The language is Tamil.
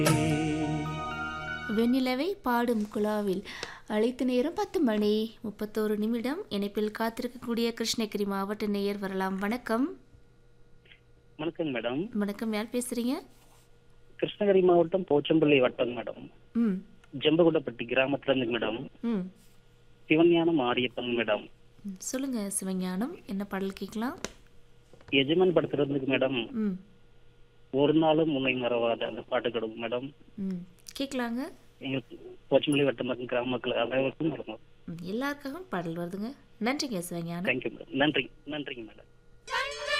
வெண்ணிலவை பாடும் குழாவில் அழைத்த நேரம் பத்து மணி முப்பத்தோரு நிமிடம் இணைப்பில் காத்திருக்கக்கூடிய கிருஷ்ணகிரி மாவட்ட நேயர் வரலாம் வணக்கம் வணக்கம் மேடம் வணக்கம் யார் பேசுறீங்க கிருஷ்ணகிரி மாவட்டம் போச்சம்பள்ளி வட்டம் மேடம் ம் ஜம்பகுடப்பட்டி கிராமத்துல இருந்து மேடம் ம் சிவஞானம் ஆரியப்பன் மேடம் ம். சொல்லுங்க சிவஞானம் என்ன பாடல் கேட்கலாம் எஜமான் படத்துல இருந்து மேடம் ம் ஒரு நாளும் முன்னை மறவாத அந்த பாட்டு கிடக்கும் மேடம் ம் கேட்கலாங்க எங்களுக்கு போச்சம்பள்ளி வட்டம் மற்றும் கிராம மக்கள் அனைவருக்கும் மேடம் ம், எல்லாருக்காகவும் பாடல் வருதுங்க நன்றிங்க சிவஞானம் தேங்க்யூ மேடம் நன்றி நன்றிங்க மேடம்